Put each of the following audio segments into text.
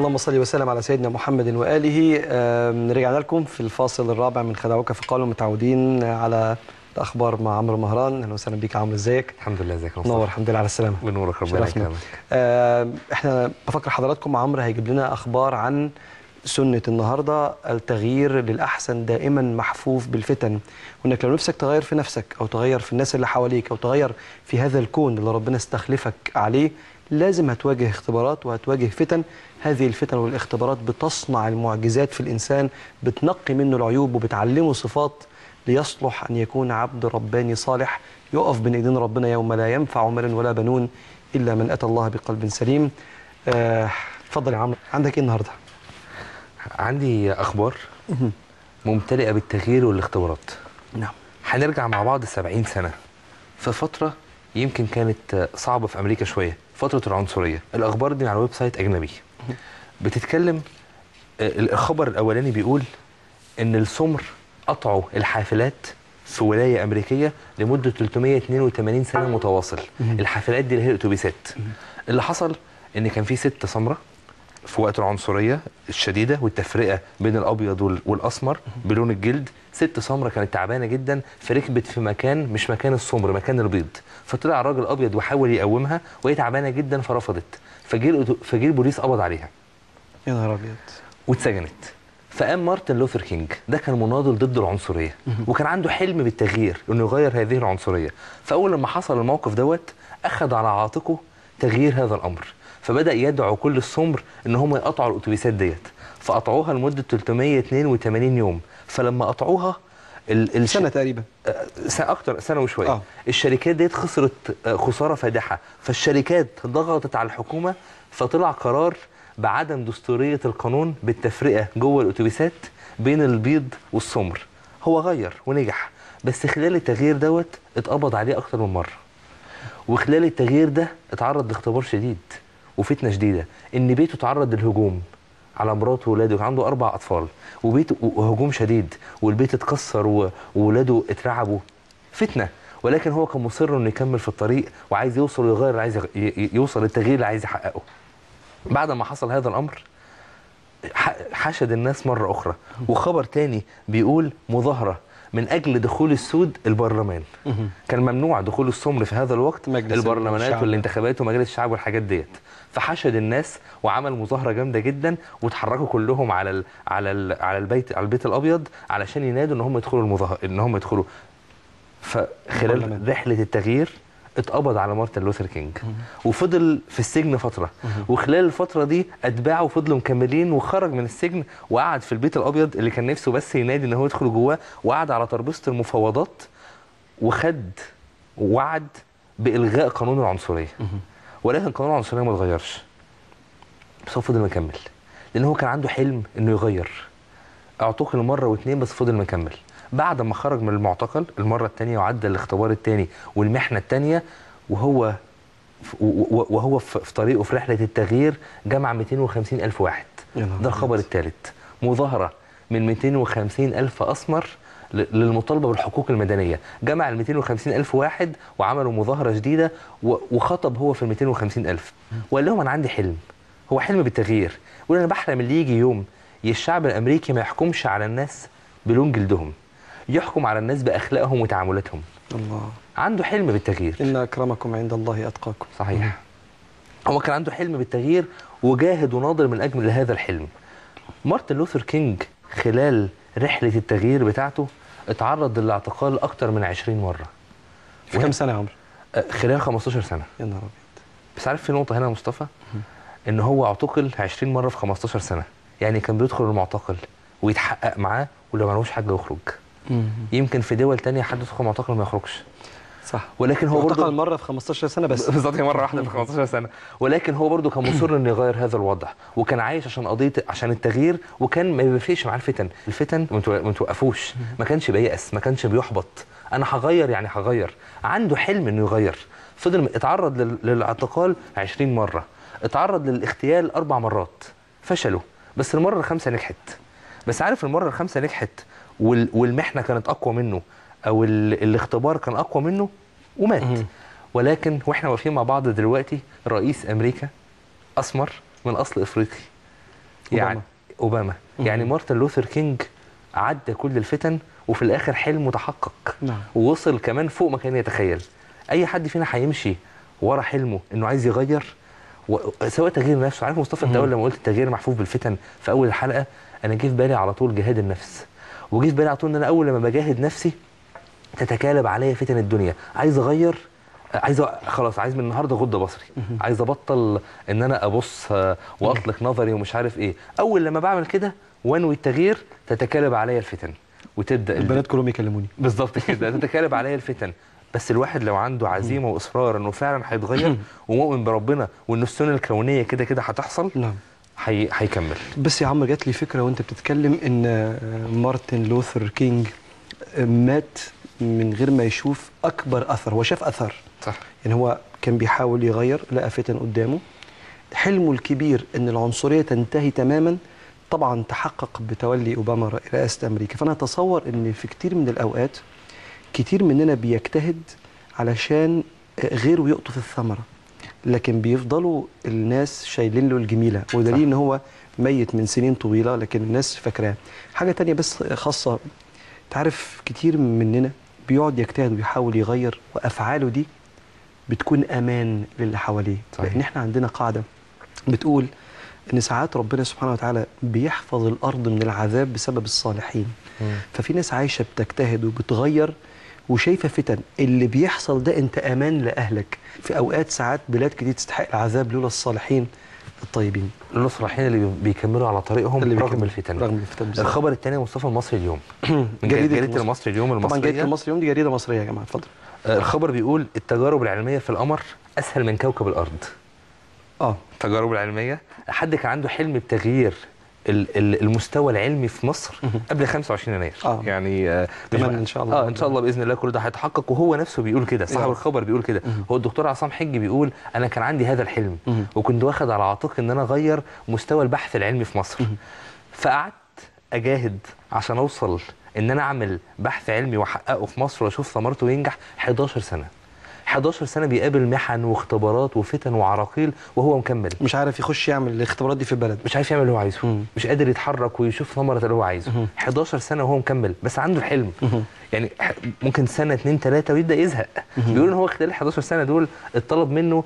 اللهم صل وسلم على سيدنا محمد واله آم، رجعنا لكم في الفاصل الرابع من خدعوك فقالوا متعودين على الاخبار مع عمرو مهران اهلا وسهلا بيك يا عمرو ازيك الحمد لله ازيك يا نور مصطفى الحمد لله على السلامه بنورك ربنا شرفنا. يكرمك آم، احنا بفكر حضراتكم عمرو هيجيب لنا اخبار عن سنة النهاردة التغيير للأحسن دائما محفوف بالفتن وإنك لو نفسك تغير في نفسك أو تغير في الناس اللي حواليك أو تغير في هذا الكون اللي ربنا استخلفك عليه لازم هتواجه اختبارات وهتواجه فتن هذه الفتن والاختبارات بتصنع المعجزات في الإنسان بتنقي منه العيوب وبتعلمه صفات ليصلح أن يكون عبد رباني صالح يقف بين إيدين ربنا يوم لا ينفع مال ولا بنون إلا من أتى الله بقلب سليم آه، اتفضل يا عمرو عندك إيه النهاردة؟ عندي اخبار ممتلئه بالتغيير والاختبارات نعم هنرجع مع بعض 70 سنه في فتره يمكن كانت صعبه في امريكا شويه فتره العنصريه الاخبار دي على ويب سايت اجنبي بتتكلم آه، الخبر الاولاني بيقول ان السمر قطعوا الحافلات في ولايه امريكيه لمده 382 سنه متواصل الحافلات دي اللي هي الاتوبيسات اللي حصل ان كان في ست سمره في وقت العنصريه الشديده والتفرقه بين الابيض وال- والاسمر بلون الجلد ست سمره كانت تعبانه جدا فركبت في مكان مش مكان السمر مكان البيض فطلع راجل ابيض وحاول يقومها وهي تعبانه جدا فرفضت فجه الأتو- فجه البوليس قبض عليها يا نهار أبيض واتسجنت فقام مارتن لوثر كينج ده كان مناضل ضد العنصريه وكان عنده حلم بالتغيير انه يغير هذه العنصريه فاول لما حصل الموقف دوت اخذ على عاتقه تغيير هذا الامر فبدا يدعو كل السمر ان هم يقطعوا الاتوبيسات ديت فقطعوها لمده 382 يوم فلما قطعوها ال- الش- سنة تقريبا آه، س- اكتر سنه وشويه آه. آه. الشركات ديت خسرت آه، خساره فادحه فالشركات ضغطت على الحكومه فطلع قرار بعدم دستوريه القانون بالتفرقه جوه الاتوبيسات بين البيض والسمر هو غير ونجح بس خلال التغيير دوت اتقبض عليه اكتر من مره وخلال التغيير ده اتعرض لاختبار شديد وفتنه شديده ان بيته تعرض للهجوم على مراته وولاده وكان عنده اربع اطفال وبيت وهجوم شديد والبيت اتكسر و- وولاده اترعبوا فتنه ولكن هو كان مصر انه يكمل في الطريق وعايز يوصل ويغير اللي عايز يغ- ي- ي- يوصل للتغيير اللي عايز يحققه بعد ما حصل هذا الامر ح- حشد الناس مرة أخرى وخبر تاني بيقول مظاهرة من أجل دخول السود البرلمان كان ممنوع دخول السمر في هذا الوقت مجلس البرلمانات الشعب. والانتخابات ومجلس الشعب والحاجات ديت فحشد الناس وعمل مظاهرة جامدة جدا وتحركوا كلهم على ال على ال على البيت على البيت الأبيض علشان ينادوا إن هم يدخلوا المظاهرة إن هم يدخلوا فخلال البرلمان. رحلة التغيير اتقبض على مارتن لوثر كينج وفضل في السجن فترة وخلال الفترة دي أتباعه فضلوا مكملين وخرج من السجن وقعد في البيت الأبيض اللي كان نفسه بس ينادي إن هو يدخل جواه وقعد على ترابيزة المفاوضات وخد وعد بإلغاء قانون العنصرية ولكن قانون العنصرية ما اتغيرش بس هو فضل مكمل لأن هو كان عنده حلم إنه يغير اعتقل مره واتنين بس فضل مكمل بعد ما خرج من المعتقل المره الثانيه وعدى الاختبار الثاني والمحنه الثانيه وهو ف- و- و- وهو في في طريقه في رحله التغيير جمع 250 الف واحد يا نهار ده الخبر أبيض. الثالث مظاهره من 250 الف اسمر ل- للمطالبه بالحقوق المدنيه جمع ال 250 الف واحد وعملوا مظاهره جديده و- وخطب هو في ال 250 الف وقال لهم انا عندي حلم هو حلم بالتغيير يقول انا بحلم اللي يجي يوم الشعب الامريكي ما يحكمش على الناس بلون جلدهم يحكم على الناس باخلاقهم وتعاملاتهم الله عنده حلم بالتغيير إن أكرمكم عند الله أتقاكم صحيح هو كان عنده حلم بالتغيير وجاهد وناضل من اجل هذا الحلم مارتن لوثر كينج خلال رحله التغيير بتاعته اتعرض للاعتقال اكتر من 20 مره في كم سنة يا عمرو؟ أه، خلال 15 سنه يا نهار أبيض بس عارف في نقطه هنا يا مصطفى ان هو اعتقل 20 مره في 15 سنه يعني كان بيدخل المعتقل ويتحقق معاه ولو معلوش حاجه يخرج يمكن في دول تانية حد يدخل معتقل ما يخرجش صح ولكن هو معتقل برضه مرة في 15 سنة بس بالظبط هي مره واحده في 15 سنه ولكن هو برضه كان مصر انه يغير هذا الوضع وكان عايش عشان قضيه عشان التغيير وكان ما بيفرقش معاه الفتن الفتن ما تو- ما توقفوش ما كانش بييأس ما كانش بيحبط انا هغير يعني هغير عنده حلم انه يغير فضل اتعرض لل- للاعتقال 20 مره اتعرض للاغتيال اربع مرات فشلوا بس المره الخامسه نجحت بس عارف المره الخامسه نجحت وال- والمحنه كانت اقوى منه او ال- الاختبار كان اقوى منه ومات مهم. ولكن واحنا واقفين مع بعض دلوقتي رئيس امريكا اسمر من اصل افريقي يعني اوباما يعني مارتن لوثر كينج عدى كل الفتن وفي الاخر حلمه تحقق نعم. ووصل كمان فوق ما كان يتخيل اي حد فينا هيمشي ورا حلمه انه عايز يغير و... سواء تغيير نفسه عارف مصطفى انت اول لما قلت التغيير محفوف بالفتن في اول الحلقه انا جه في بالي على طول جهاد النفس وجه في بالي على طول ان انا اول لما بجاهد نفسي تتكالب عليا فتن الدنيا عايز اغير عايز أ- خلاص عايز من النهارده غض بصري عايز ابطل ان انا ابص آه، واطلق نظري ومش عارف ايه اول لما بعمل كده وانوي التغيير تتكالب عليا الفتن وتبدا ال- البنات كلهم يكلموني بالظبط كده تتكالب عليا الفتن بس الواحد لو عنده عزيمه واصرار انه فعلا هيتغير ومؤمن بربنا وان السنه الكونيه كده كده هتحصل نعم هي... هيكمل بس يا عم جات لي فكره وانت بتتكلم ان آه، مارتن لوثر كينج آه، مات من غير ما يشوف اكبر اثر هو شاف اثر صح يعني هو كان بيحاول يغير لقى فتن قدامه حلمه الكبير ان العنصريه تنتهي تماما طبعا تحقق بتولي اوباما رئ- رئاسه امريكا فانا اتصور ان في كتير من الاوقات كتير مننا بيجتهد علشان غيره يقطف الثمره لكن بيفضلوا الناس شايلين له الجميله ودليل ان هو ميت من سنين طويله لكن الناس فاكراه حاجه تانية بس خاصه تعرف كتير مننا بيقعد يجتهد ويحاول يغير وافعاله دي بتكون امان للي حواليه صحيح. لان احنا عندنا قاعده بتقول ان ساعات ربنا سبحانه وتعالى بيحفظ الارض من العذاب بسبب الصالحين ففي ناس عايشه بتجتهد وبتغير وشايفه فتن اللي بيحصل ده انت امان لاهلك في اوقات ساعات بلاد كتير تستحق العذاب لولا الصالحين الطيبين لولا الصالحين اللي بيكملوا على طريقهم اللي رغم بيكملوا. الفتن رغم الفتن بالظبط. الخبر الثاني مصطفى المصري اليوم من جريدة جريده المصري. المصري اليوم طبعا المصريه جريده المصري اليوم دي جريده مصريه يا جماعه اتفضل آه، الخبر بيقول التجارب العلميه في القمر اسهل من كوكب الارض اه التجارب العلميه حد كان عنده حلم بتغيير ال- ال- المستوى العلمي في مصر قبل 25 يناير آه. يعني آه، مش أتمنى بقى- إن شاء الله. اه ان شاء الله باذن الله كل ده هيتحقق وهو نفسه بيقول كده صاحب رب. الخبر بيقول كده هو الدكتور عصام حجي بيقول انا كان عندي هذا الحلم مهم. وكنت واخد على عاتقي ان انا اغير مستوى البحث العلمي في مصر فقعدت اجاهد عشان اوصل ان انا اعمل بحث علمي واحققه في مصر واشوف ثمرته وينجح 11 سنه 11 سنه بيقابل محن واختبارات وفتن وعراقيل وهو مكمل مش عارف يخش يعمل الاختبارات دي في البلد مش عارف يعمل اللي هو عايزه مم. مش قادر يتحرك ويشوف ثمره اللي هو عايزه مهم. 11 سنه وهو مكمل بس عنده الحلم مهم. يعني ح- ممكن سنه اتنين تلاته ويبدا يزهق بيقول ان هو خلال ال 11 سنه دول اتطلب منه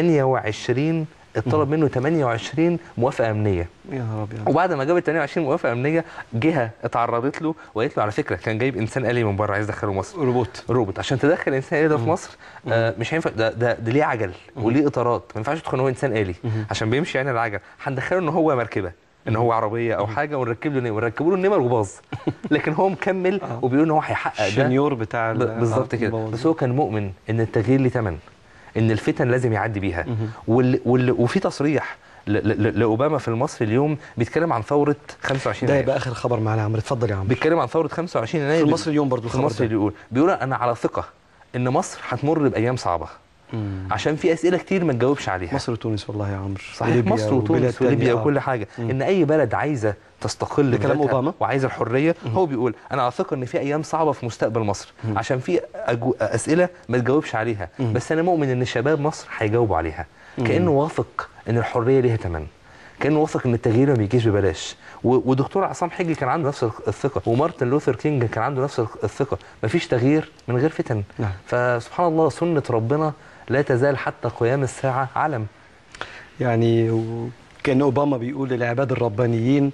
28 اتطلب منه 28 موافقه امنيه يا نهار ابيض وبعد ما جاب ال 28 موافقه امنيه جهه اتعرضت له وقالت له على فكره كان جايب انسان آلي من بره عايز يدخله مصر روبوت روبوت عشان تدخل انسان آلي ده في مصر آه مش هينفع ده ده, ده ليه عجل وليه اطارات ما ينفعش تدخل ان هو انسان آلي عشان بيمشي يعني العجل هندخله ان هو مركبه ان هو عربيه او حاجه ونركب له نمر ونركبوا له النمر وباظ لكن هو مكمل وبيقول ان هو هيحقق ده الشنيور بتاع ال- ب- بالظبط آه، كده البوظ. بس هو كان مؤمن ان التغيير ليه ثمن ان الفتن لازم يعدي بيها وال... وال... وفي تصريح ل... ل... لاوباما في المصري اليوم بيتكلم عن ثوره 25 ده يناير يبقى اخر خبر معانا يا عمرو اتفضل يا عمرو بيتكلم عن ثوره 25 يناير في المصري اليوم برضو في الخبر المصري ده. بيقول بيقول انا على ثقه ان مصر هتمر بايام صعبه مم. عشان في اسئله كتير ما تجاوبش عليها مصر وتونس والله يا عمرو صحيح وليبيا مصر وبلاد وتونس تانية. وليبيا آه. وكل حاجه ان اي بلد عايزه تستقل ده كلام بذاتها أوباما؟ وعايزه الحريه هو بيقول انا على ثقه ان في ايام صعبه في مستقبل مصر عشان في أجو... اسئله ما تجاوبش عليها بس انا مؤمن ان شباب مصر هيجاوبوا عليها كانه واثق ان الحريه ليها ثمن كانه واثق ان التغيير ما بيجيش ببلاش و... ودكتور عصام حجي كان عنده نفس الثقه ومارتن لوثر كينج كان عنده نفس الثقه مفيش تغيير من غير فتن نعم. فسبحان الله سنه ربنا لا تزال حتى قيام الساعه علم يعني و- كان اوباما بيقول للعباد الربانيين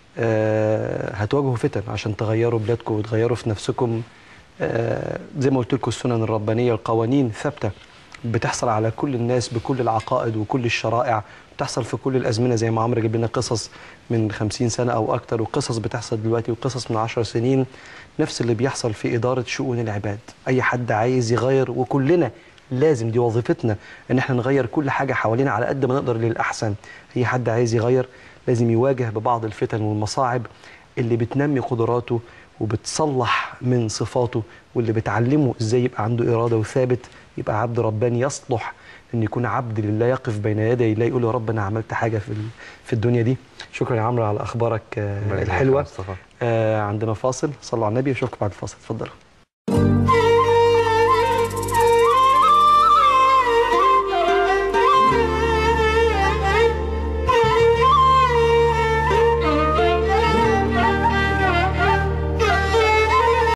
آه هتواجهوا فتن عشان تغيروا بلادكم وتغيروا في نفسكم آه زي ما قلت لكم السنن الربانيه القوانين ثابته بتحصل على كل الناس بكل العقائد وكل الشرائع بتحصل في كل الازمنه زي ما عمرو جاب لنا قصص من 50 سنه او اكتر وقصص بتحصل دلوقتي وقصص من 10 سنين نفس اللي بيحصل في اداره شؤون العباد اي حد عايز يغير وكلنا لازم دي وظيفتنا ان احنا نغير كل حاجه حوالينا على قد ما نقدر للاحسن اي حد عايز يغير لازم يواجه ببعض الفتن والمصاعب اللي بتنمي قدراته وبتصلح من صفاته واللي بتعلمه ازاي يبقى عنده اراده وثابت يبقى عبد رباني يصلح ان يكون عبد لله يقف بين يدي الله يقول يا رب انا عملت حاجه في ال- في الدنيا دي شكرا يا عمرو على اخبارك آه، ربنا يبارك الحلوه فيك يا مصطفى. آه عندنا فاصل صلوا على النبي اشوفكم بعد الفاصل اتفضلوا